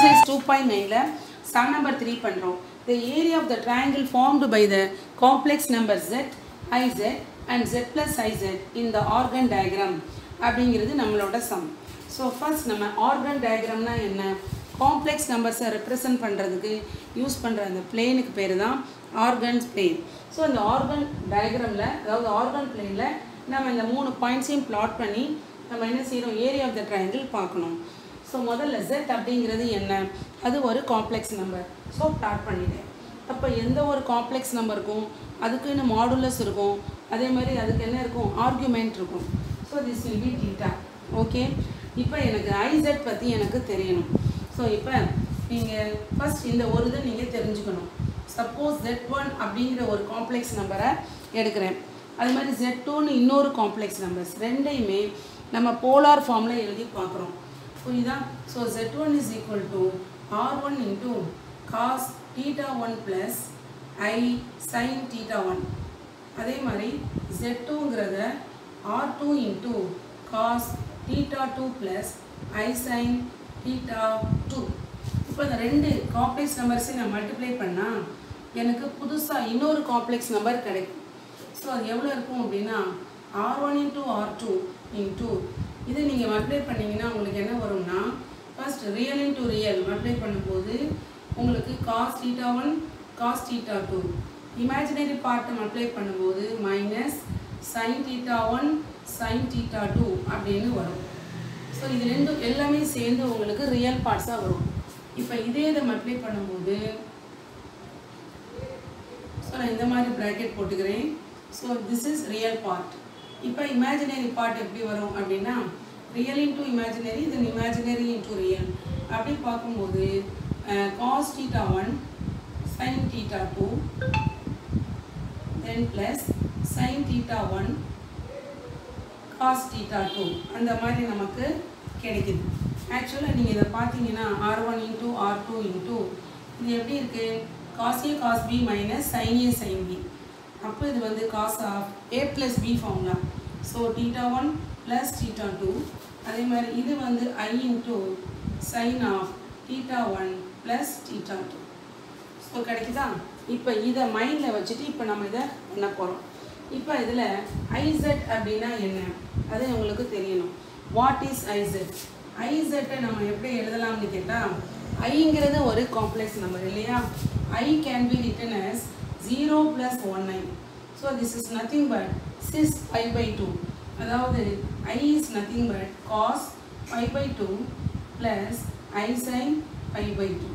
exercise two point நைனில் sum number three பண்ணுறோம் the area of the triangle formed by the complex number z i z and z plus i z in the Argand diagram அப்படிங்கிறது நம்மளோட sum so first நம்ம Argand டயக்ராம்னா என்ன complex நம்பர்ஸை represent பண்ணுறதுக்கு use பண்ணுற அந்த பிளேனுக்கு பேர் தான் ஆர்கன்ஸ் பிளேன் ஸோ இந்த ஆர்கன் டயக்ராமில் அதாவது ஆர்கன் பிளேனில் நம்ம இந்த மூணு பாயிண்ட்ஸையும் பிளாட் பண்ணி நம்ம என்ன செய்கிறோம் ஏரியா ஆஃப் த ட்ரையாங்கிள் பார்க்கணும் ஸோ முதல்ல Z அப்படிங்கிறது என்ன அது ஒரு காம்ப்ளெக்ஸ் நம்பர் ஸோ பிளாட் பண்ணிட்டேன் அப்போ எந்த ஒரு காம்ப்ளெக்ஸ் நம்பருக்கும் அதுக்குன்னு மாடுலஸ் இருக்கும் அதே மாதிரி அதுக்கு என்ன இருக்கும் ஆர்குமெண்ட் இருக்கும் so this will be theta okay இப்போ எனக்கு ஐசெட் பற்றி எனக்கு தெரியணும் ஸோ இப்போ நீங்கள் ஃபஸ்ட் இந்த ஒரு இதை நீங்கள் தெரிஞ்சுக்கணும் சப்போஸ் ஜெட் ஒன் அப்படிங்கிற ஒரு காம்ப்ளெக்ஸ் நம்பரை எடுக்கிறேன் அது மாதிரி ஜெட் டூன்னு இன்னொரு காம்ப்ளெக்ஸ் நம்பர்ஸ் ரெண்டையுமே நம்ம போலார் ஃபார்மில் எழுதி பார்க்குறோம் புரியுதா so z one is equal to r one into cos theta one plus i sine theta one அதே மாதிரி ஜெட் டூங்கிறத r two into cos theta two plus i sine theta two இப்போ இந்த ரெண்டு காம்ப்ளெக்ஸ் நம்பர்ஸையும் நான் மல்டிப்ளை பண்ணால் எனக்கு புதுசாக இன்னொரு காம்ப்ளெக்ஸ் நம்பர் கிடைக்கும் ஸோ அது எவ்வளோ இருக்கும் அப்படின்னா r one into r two into இது நீங்கள் மல்டிப்ளை பண்ணிங்கன்னா உங்களுக்கு என்ன வரும்னா first real into real multiply பண்ணும்போது உங்களுக்கு cos theta one cos theta two imaginary பார்ட்டை மல்டிப்ளை பண்ணும்போது minus sine theta one sine theta two அப்படின்னு வரும் ஸோ இது ரெண்டும் எல்லாமே சேர்ந்து உங்களுக்கு ரியல் பார்ட்ஸாக வரும் இப்போ இதே இதை மல்டிப்ளை பண்ணும்போது ஸோ நான் இந்த மாதிரி ப்ராக்கெட் போட்டுக்கிறேன் so this is real part இப்போ இமேஜினரி பார்ட் எப்படி வரும் அப்படின்னா real into imaginary then imaginary into real அப்படி பார்க்கும்போது cos theta one sine theta two then plus sine theta one cos theta two அந்த மாதிரி நமக்கு கிடைக்குது ஆக்சுவலாக நீங்கள் இதை பார்த்தீங்கன்னா r one into r two into இது எப்படி இருக்குது cos a cos b minus sine a sine b அப்போ இது வந்து cos of A plus b formula so theta one plus theta two அதே மாதிரி இது வந்து i into sine of theta one plus theta two so கிடைக்குதா இப்போ இதை மைண்டில் வச்சுட்டு இப்போ நம்ம இதை பண்ண போகிறோம் இப்போ இதில் ஐசெட் அப்படின்னா என்ன அது உங்களுக்கு தெரியணும் வாட் இஸ் ஐசெட் ஐசெட்டை நம்ம எப்படி எழுதலாம்னு கேட்டால் ஐங்கிறது ஒரு காம்ப்ளெக்ஸ் நம்பர் இல்லையா i can be written as zero plus one i so this is nothing but cis five by two அதாவது i is nothing but cos five by two plus i sine five by two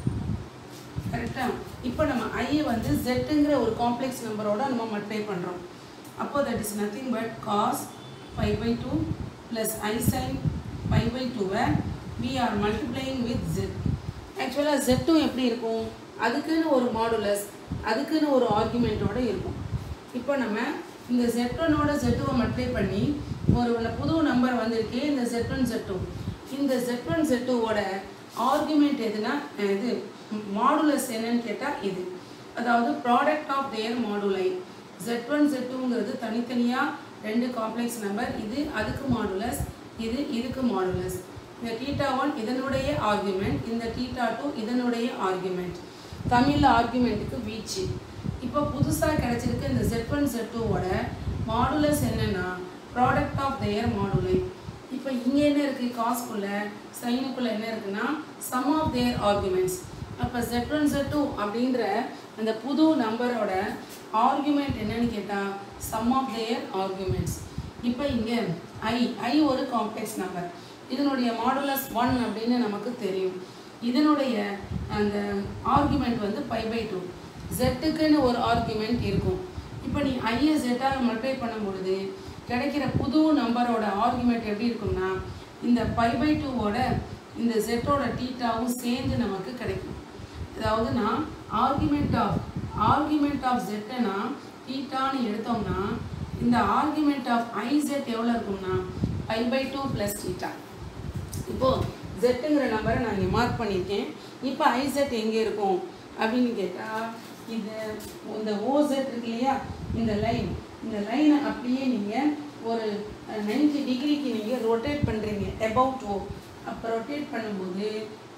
கரெக்டா இப்போ நம்ம ஐயை வந்து ஜெட்டுங்கிற ஒரு complex நம்பரோட நம்ம multiply பண்ணுறோம் அப்போ that is nothing but cos five by two plus i sine five by டூவை we are multiplying with z ஆக்சுவலாக ஜெட்டும் எப்படி இருக்கும் அதுக்குன்னு ஒரு மாடுலஸ் அதுக்குன்னு ஒரு ஆர்குமெண்ட்டோட இருக்கும் இப்போ நம்ம இந்த ஜெட்டனோட ஜெட்டுவை மல்டிப்ளை பண்ணி ஒரு புது நம்பர் வந்திருக்கு இந்த ஜெட் ஒன் ஜெட்டு இந்த ஜெட் ஒன் ஜெட்டுவோட ஆர்குமெண்ட் எதுனா இது மாடுலஸ் என்னன்னு கேட்டால் இது அதாவது product of their moduli z one z டூங்கிறது தனித்தனியாக ரெண்டு காம்ப்ளெக்ஸ் நம்பர் இது அதுக்கு மாடுலஸ் இது இதுக்கு மாடுலஸ் இந்த டீட்டா ஒன் இதனுடைய ஆர்குமெண்ட் இந்த டீட்டா டூ இதனுடைய ஆர்குமெண்ட் தமிழில் ஆர்குமெண்ட்டுக்கு வீச்சு இப்போ புதுசாக கிடச்சிருக்கு இந்த ஜெட் ஒன் ஜெட் டூவோட மாடுலஸ் என்னென்னா ப்ராடக்ட் ஆஃப் தேர் மாடுலை இப்போ இங்கே என்ன இருக்குது காஸ்க்குள்ளே சைனுக்குள்ளே என்ன இருக்குன்னா சம் ஆஃப் தேர் ஆர்குமெண்ட்ஸ் அப்போ ஜெட் ஒன் ஜெட் டூ அப்படின்ற அந்த புது நம்பரோட ஆர்குமெண்ட் என்னன்னு கேட்டால் சம் ஆஃப் தேர் ஆர்குமெண்ட்ஸ் இப்போ இங்கே ஐ ஐ ஒரு காம்ப்ளெக்ஸ் நம்பர் இதனுடைய மாடுலஸ் ஒன் அப்படின்னு நமக்கு தெரியும் இதனுடைய அந்த ஆர்குமெண்ட் வந்து பை பை டூ ஜெட்டுக்குன்னு ஒரு ஆர்குமெண்ட் இருக்கும் இப்போ நீ ஐயை ஜெட்டால் மல்டிப்ளை பண்ணும் பொழுது கிடைக்கிற புது நம்பரோட ஆர்குமெண்ட் எப்படி இருக்கும்னா இந்த பை பை டூவோட இந்த ஜெட்டோட டீட்டாவும் சேர்ந்து நமக்கு கிடைக்கும் அதாவது நான் ஆர்குமெண்ட் ஆஃப் ஆர்குமெண்ட் ஆஃப் ஜெட்டை டீட்டான்னு எடுத்தோம்னா இந்த ஆர்குமெண்ட் ஆஃப் ஐ ஜெட் எவ்வளோ இருக்கும்னா pi by two plus theta இப்போது ஜெட்டுங்கிற நம்பரை நான் இங்கே மார்க் பண்ணியிருக்கேன் இப்போ ஐசெட் எங்கே இருக்கும் அப்படின்னு கேட்டால் இது இந்த ஓசெட் இருக்கு இல்லையா இந்த லைன் இந்த லைனை அப்படியே நீங்கள் ஒரு நைன்டி டிகிரிக்கு நீங்கள் ரொட்டேட் பண்ணுறீங்க அபவுட் ஓ அப்போ ரொட்டேட் பண்ணும்போது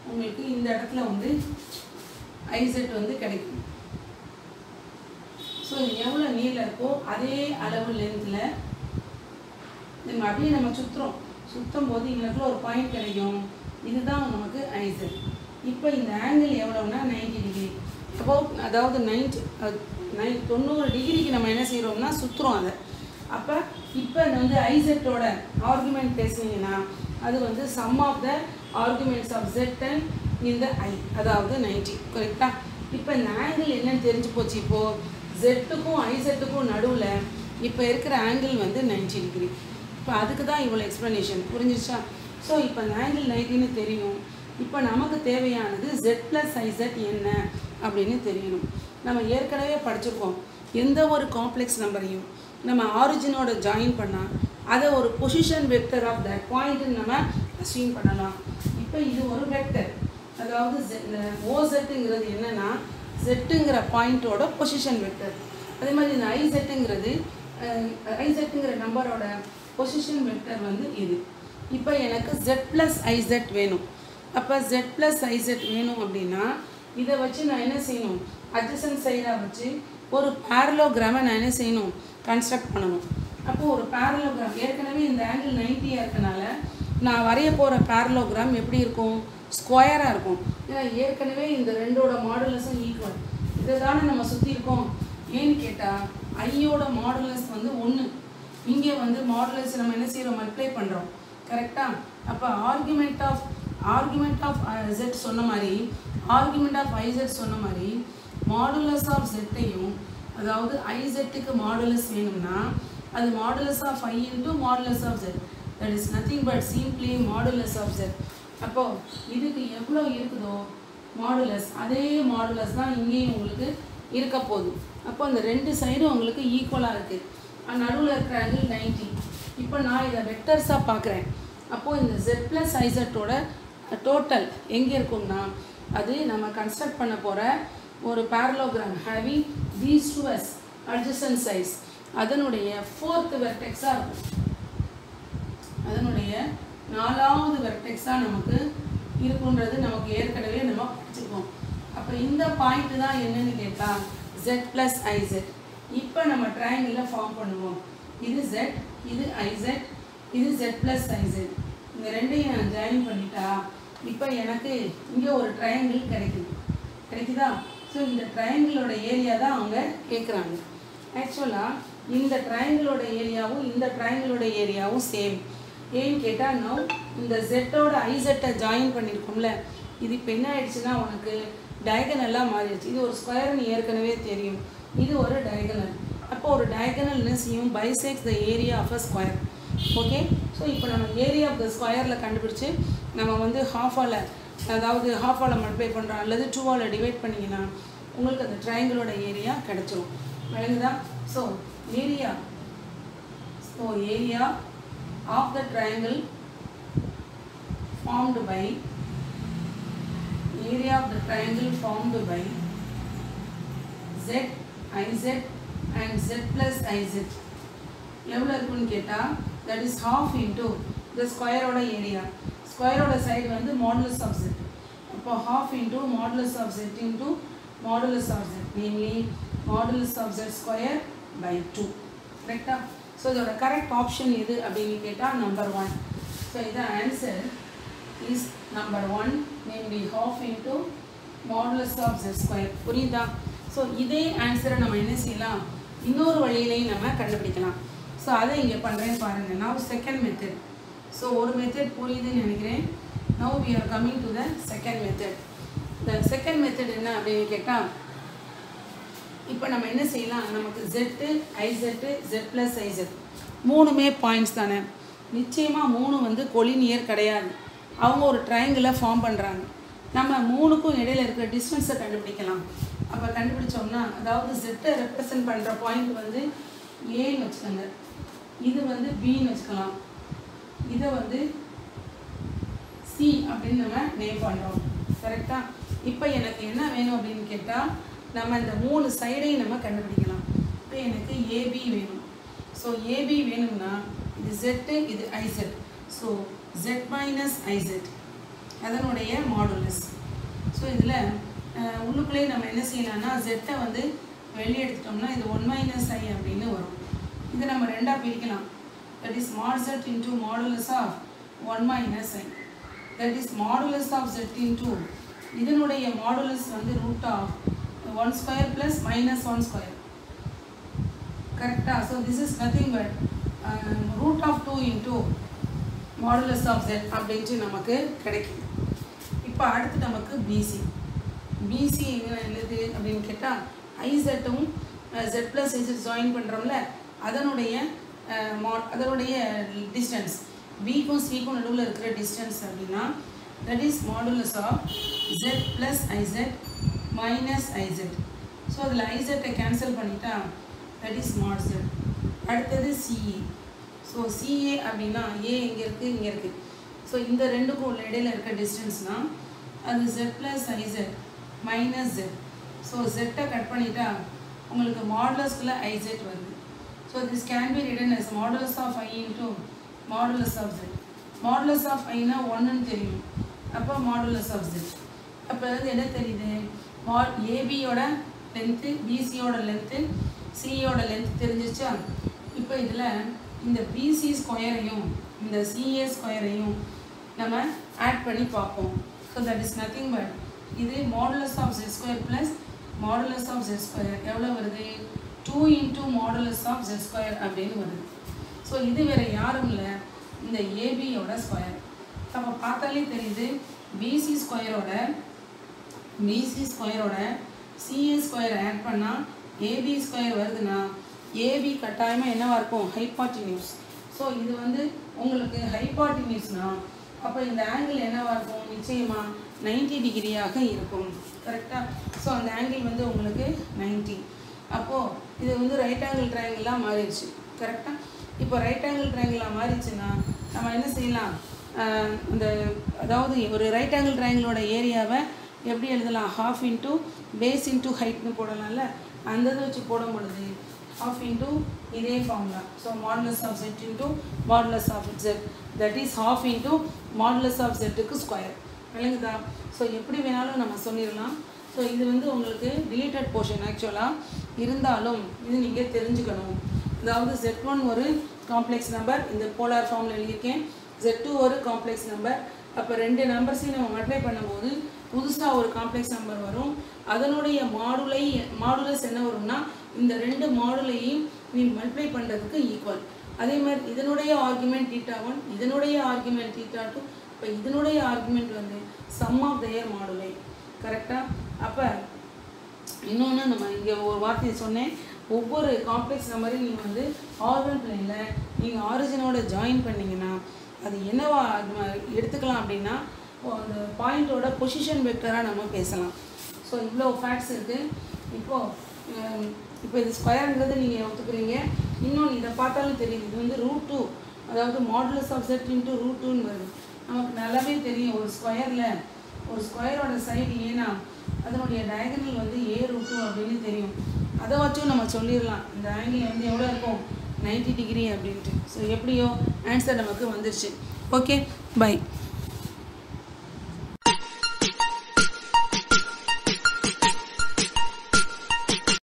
உங்களுக்கு இந்த இடத்துல வந்து ஐசெட் வந்து கிடைக்கும் ஸோ இது எவ்வளோ நீளம் இருக்கோ அதே அளவு லென்த்தில் நம்ம அப்படியே நம்ம சுற்றுறோம் சுற்றும் போது எங்களுக்குள்ள ஒரு பாயிண்ட் கிடைக்கும் இதுதான் நமக்கு ஐசெட் இப்போ இந்த ஆங்கிள் எவ்வளோன்னா 90 டிகிரி அபவுட் அதாவது நைன்டி நை தொண்ணூறு டிகிரிக்கு நம்ம என்ன செய்கிறோம்னா சுற்றுறோம் அதை அப்போ இப்போ வந்து ஐசெட்டோட ஆர்குமெண்ட் பேசுனீங்கன்னா அது வந்து sum of the arguments of z and இந்த ஐ அதாவது 90 கரெக்டா இப்போ இந்த ஆங்கிள் என்னன்னு தெரிஞ்சு போச்சு இப்போது ஜெட்டுக்கும் ஐசெட்டுக்கும் நடுவில் இப்போ இருக்கிற ஆங்கிள் வந்து 90 டிகிரி இப்போ அதுக்கு தான் இவ்வளோ எக்ஸ்ப்ளனேஷன் புரிஞ்சிருச்சா ஸோ இப்போ இந்த ஆங்கிள் நைன்டின்னு தெரியும் இப்போ நமக்கு தேவையானது ஜெட் ப்ளஸ் ஐசெட் என்ன அப்படின்னு தெரியணும் நம்ம ஏற்கனவே படிச்சிருக்கோம் எந்த ஒரு காம்ப்ளெக்ஸ் நம்பரையும் நம்ம ஆரிஜினோட ஜாயின் பண்ணால் அதை ஒரு பொசிஷன் வெக்டர் ஆஃப் தட் பாயிண்ட்னு நம்ம அஸ்யூம் பண்ணலாம் இப்போ இது ஒரு வெக்டர் அதாவது Z- இந்த ஓசெட்டுங்கிறது என்னன்னா செட்டுங்கிற பாயிண்ட்டோட பொசிஷன் வெக்டர் அதே மாதிரி இந்த ஐசெட்டுங்கிறது ஐசெட்டுங்கிற நம்பரோட பொசிஷன் வெக்டர் வந்து இது இப்போ எனக்கு ஜெட் ப்ளஸ் ஐசெட் வேணும் அப்போ ஜெட் ப்ளஸ் ஐசெட் வேணும் அப்படின்னா இதை வச்சு நான் என்ன செய்யணும் அட்ஜசன் சைடாக வச்சு ஒரு பேரலோகிராமை நான் என்ன செய்யணும் கன்ஸ்ட்ரக்ட் பண்ணணும் அப்போது ஒரு பேரலோகிராம் ஏற்கனவே இந்த ஆங்கிள் நைன்ட்டியாக இருக்கனால நான் வரைய போகிற பேரலோகிராம் எப்படி இருக்கும் ஸ்கொயராக இருக்கும் ஏன்னா ஏற்கனவே இந்த ரெண்டோட மாடுலஸும் ஈக்குவல் இதை தானே நம்ம சுற்றி இருக்கோம் ஏன்னு கேட்டால் ஐயோட மாடுலஸ் வந்து ஒன்று இங்கே வந்து மாடுலஸ் நம்ம என்ன செய்கிறோம் மல்டிப்ளை பண்ணுறோம் கரெக்டாக அப்போ argument of argument of z சொன்ன மாதிரி ஆர்குமெண்ட் ஆஃப் ஐசெட் சொன்ன மாதிரி மாடுலஸ் ஆஃப் ஜெட்டையும் அதாவது ஐசெட்டுக்கு மாடுலஸ் வேணும்னா அது modulus of i into modulus of z that is nothing but simply modulus of z அப்போ இதுக்கு எவ்வளோ இருக்குதோ மாடுலஸ் அதே மாடுலஸ் தான் இங்கேயும் உங்களுக்கு இருக்க போகுது அப்போ அந்த ரெண்டு சைடும் உங்களுக்கு ஈக்குவலாக இருக்குது நடுவில் இருக்கிற ஆங்கிள் நைன்டி இப்போ நான் இதை வெக்டர்ஸாக பார்க்குறேன் அப்போது இந்த ஜெட் ப்ளஸ் ஐசட்டோட டோட்டல் எங்கே இருக்கும்னா அது நம்ம கன்ஸ்ட்ரக்ட் பண்ண போகிற ஒரு parallelogram having these two as adjacent சைஸ் அதனுடைய ஃபோர்த் வெர்டெக்ஸாக இருக்கும் அதனுடைய நாலாவது வெர்டெக்ஸாக நமக்கு இருக்குன்றது நமக்கு ஏற்கனவே நம்ம படிச்சிருக்கோம் அப்போ இந்த பாயிண்ட் தான் என்னன்னு கேட்டால் ஜெட் ப்ளஸ் ஐசெட் இப்போ நம்ம ட்ரையாங்கிளில் ஃபார்ம் பண்ணுவோம் இது ஜெட் இது ஐசெட் இது ஜெட் ப்ளஸ் ஐசெட் இந்த ரெண்டையும் நான் ஜாயின் பண்ணிட்டா இப்போ எனக்கு இங்கே ஒரு ட்ரையாங்கிள் கிடைக்குது கிடைக்குதா ஸோ இந்த ட்ரையாங்கிளோட ஏரியா தான் அவங்க கேட்குறாங்க ஆக்சுவலாக இந்த ட்ரையாங்கிளோட ஏரியாவும் இந்த ட்ரையாங்கிளோட ஏரியாவும் சேம் ஏன்னு கேட்டால் நோ இந்த ஜெட்டோட ஐசெட்டை ஜாயின் பண்ணியிருக்கோம்ல இது இப்போ என்ன ஆயிடுச்சுன்னா உனக்கு டயகனலாக மாறிடுச்சு இது ஒரு ஸ்கொயர்னு ஏற்கனவே தெரியும் இது ஒரு டயகனல் அப்போ ஒரு டயகனல் என்ன செய்யும் bisects the area of a square okay so இப்போ நம்ம ஏரியா ஆஃப் த ஸ்கொயரில் கண்டுபிடிச்சு நம்ம வந்து ஹாஃபால் அதாவது ஹாஃபால் மல்டிப்ளை பண்ணுறோம் அல்லது டூவால் டிவைட் பண்ணிங்கன்னா உங்களுக்கு அந்த ட்ரையாங்கிளோட ஏரியா கிடச்சிரும் விளங்குதா so area so area of the triangle formed by area of the triangle formed by z iz and z plus iz எவ்வளோ இருக்குன்னு கேட்டால் தட் இஸ் ஹாஃப் இன்ட்டு இந்த ஸ்கொயரோட ஏரியா ஸ்கொயரோட சைடு வந்து மாடுலஸ் ஆஃப் செட் அப்போ half into modulus of z into modulus of z namely modulus of z square by two கரெக்டா so இதோட கரெக்ட் ஆப்ஷன் எது அப்படின்னு கேட்டால் நம்பர் ஒன் ஸோ இது answer is number one namely half into modulus of z square புரியுதா so இதே ஆன்சரை நம்ம என்ன செய்யலாம் இன்னொரு வழியிலையும் நம்ம கண்டுபிடிக்கலாம் ஸோ அதை இங்கே பண்ணுறேன்னு பாருங்கள் now செகண்ட் மெத்தட் ஸோ ஒரு மெத்தட் புரியுதுன்னு நினைக்கிறேன் now we are coming to the second method the second method என்ன அப்படின்னு கேட்டால் இப்போ நம்ம என்ன செய்யலாம் நமக்கு z i z z plus i z மூணுமே பாயிண்ட்ஸ் தானே நிச்சயமாக மூணு வந்து கொலினியர் கிடையாது அவங்க ஒரு ட்ரையாங்கிளை ஃபார்ம் பண்ணுறாங்க நம்ம மூணுக்கும் இடையில இருக்கிற டிஸ்டன்ஸை கண்டுபிடிக்கலாம் அப்போ கண்டுபிடிச்சோம்னா அதாவது ஜெட்டை ரெப்ரசன்ட் பண்ணுற பாயிண்ட் வந்து ஏன்னு வச்சுக்கோங்க இது வந்து பின்னு வச்சுக்கலாம் இதை வந்து சி அப்படின்னு நம்ம நேம் பண்ணுறோம் கரெக்டாக இப்போ எனக்கு என்ன வேணும் அப்படின்னு கேட்டால் நம்ம இந்த மூணு சைடையும் நம்ம கண்டுபிடிக்கலாம் இப்போ எனக்கு ஏபி வேணும் ஸோ ஏபி வேணும்னா இது ஜெட்டு இது i z so z minus i z அதனுடைய மாடுலஸ் ஸோ இதில் உள்ளுக்குள்ளேயே நம்ம என்ன செய்யலாம்னா ஜெட்டை வந்து வெளியே எடுத்துட்டோம்னா இது ஒன் மைனஸ் ஐ அப்படின்னு வரும் இதை நம்ம ரெண்டாக பிரிக்கலாம் that is mod z into modulus of one minus i that is modulus of z into இதனுடைய மாடுலஸ் வந்து root of one square plus minus one square கரெக்டாக so this is nothing but root of two into modulus of z அப்படின்ட்டு நமக்கு கிடைக்குது இப்போ அடுத்து நமக்கு busy busy என்ன என்னது அப்படின்னு கேட்டால் ஐசெட்டும் ஜெட் ப்ளஸ் ஐசெட் ஜாயின் பண்ணுறோம்ல அதனுடைய மா அதனுடைய டிஸ்டன்ஸ் பிக்கும் சிக்கும் நடுவில் இருக்கிற டிஸ்டன்ஸ் அப்படின்னா that is modulus of z plus i z minus i z so அதில் ஐசெட்டை கேன்சல் பண்ணிட்டா தட் இஸ் மாட் ஜெட் அடுத்தது சிஇ ஸோ சிஏ அப்படின்னா ஏ இங்கே இருக்குது இங்கே இருக்குது ஸோ இந்த ரெண்டுக்கும் உள்ள இடையில இருக்க டிஸ்டன்ஸ்னால் அது z plus i z minus z so ஜெட்டை கட் பண்ணிட்டா உங்களுக்கு மாடுலஸ்குள்ளே ஐசெட் வருது so this can be written as modulus of i into modulus of z modulus of ஐனா ஒன்றுன்னு தெரியும் அப்போ மாடுலஸ் ஆஃப் ஜெட் அப்போ வந்து என்ன தெரியுது மா ஏபியோட லென்த்து பிசியோட லென்த்து சியோட லென்த் தெரிஞ்சிச்சா இப்போ இதில் இந்த பிசி ஸ்கொயரையும் இந்த சிஏ ஸ்கொயரையும் நம்ம ஆட் பண்ணி பார்ப்போம் so that is nothing but இது modulus of z square plus modulus of z square எவ்வளோ வருது two into modulus of z square அப்படின்னு வருது ஸோ இது வேறு யாரும் இல்லை இந்த ஏபியோட ஸ்கொயர் அப்போ பார்த்தாலே தெரியுது பிசி ஸ்கொயரோட பிசி ஸ்கொயரோட சிஏ ஸ்கொயர் ஆட் பண்ணால் ஏபி ஸ்கொயர் வருதுன்னா ஏபி கட்டாயமாக என்னவாக இருக்கும் ஹைபாட்டினியூஸ் ஸோ இது வந்து உங்களுக்கு ஹைபாட்டினியூஸ்னால் அப்போ இந்த ஆங்கிள் என்னவாக இருக்கும் நிச்சயமாக நைன்டி டிகிரியாக இருக்கும் கரெக்டாக ஸோ அந்த ஆங்கிள் வந்து உங்களுக்கு நைன்ட்டி அப்போது இது வந்து ரைட் ஆங்கிள் ட்ரையாங்கிளாக மாறிடுச்சு கரெக்டாக இப்போ ரைட் ஆங்கிள் ட்ரையாங்கிளாக மாறிடுச்சுன்னா நம்ம என்ன செய்யலாம் இந்த அதாவது ஒரு ரைட் ஆங்கிள் ட்ரையாங்கிளோட ஏரியாவை எப்படி எழுதலாம் ஹாஃப் இன்ட்டு பேஸ் இன்ட்டு ஹைட்னு போடலாம்ல அந்த இதை வச்சு போடும் பொழுது half into இதே formula so modulus of z into modulus of z that is half into modulus of z க்கு ஸ்கொயர் விளங்குதா ஸோ எப்படி வேணாலும் நம்ம சொல்லிடலாம் ஸோ இது வந்து உங்களுக்கு deleted போர்ஷன் ஆக்சுவலாக இருந்தாலும் இது நீங்கள் தெரிஞ்சுக்கணும் அதாவது z1 ஒன் ஒரு காம்ப்ளெக்ஸ் நம்பர் இந்த போலார் ஃபார்மில் எழுதியிருக்கேன் z2 ஒரு காம்ப்ளெக்ஸ் நம்பர் அப்போ ரெண்டு நம்பர்ஸையும் நம்ம மல்டிப்ளை பண்ணும்போது புதுசாக ஒரு காம்ப்ளெக்ஸ் நம்பர் வரும் அதனுடைய மாடுலை மாடுலஸ் என்ன வரும்னா இந்த ரெண்டு மாடுலையும் நீ மல்டிப்ளை பண்ணுறதுக்கு ஈக்குவல் அதே மாதிரி இதனுடைய ஆர்குமெண்ட் தீட்டா ஒன் இதனுடைய ஆர்குமெண்ட் தீட்டா டூ இப்போ இதனுடைய ஆர்குமெண்ட் வந்து சம் ஆஃப் தயர் மாடுலை கரெக்டாக அப்போ இன்னொன்று நம்ம இங்கே ஒரு வார்த்தையை சொன்னேன் ஒவ்வொரு காம்ப்ளெக்ஸ் நம்பரையும் நீங்கள் வந்து ஆர்கன் பிளேனில் நீங்கள் ஆரிஜினோட ஜாயின் பண்ணிங்கன்னா அது என்னவா நம்ம எடுத்துக்கலாம் அப்படின்னா அந்த பாயிண்ட்டோட பொசிஷன் வெக்டராக நம்ம பேசலாம் ஸோ இவ்வளோ ஃபேக்ட்ஸ் இருக்குது இப்போது இப்போ இது ஸ்கொயருங்கிறது நீங்கள் ஒத்துக்கிறீங்க இன்னொன்று இதை பார்த்தாலும் தெரியுது இது வந்து ரூட் டூ அதாவது modulus of z into root டூன்னு வருது நமக்கு நல்லாவே தெரியும் ஒரு ஸ்கொயரில் ஒரு ஸ்கொயரோட சைடு ஏன்னா அதனுடைய டயகனல் வந்து ஏ ரூட் டூ அப்படின்னு தெரியும் அதை வச்சும் நம்ம சொல்லிடலாம் இந்த ஆங்கிள் வந்து எவ்வளோ இருக்கும் நைன்டி டிகிரி அப்படின்ட்டு ஸோ எப்படியோ ஆன்சர் நமக்கு வந்துருச்சு ஓகே பை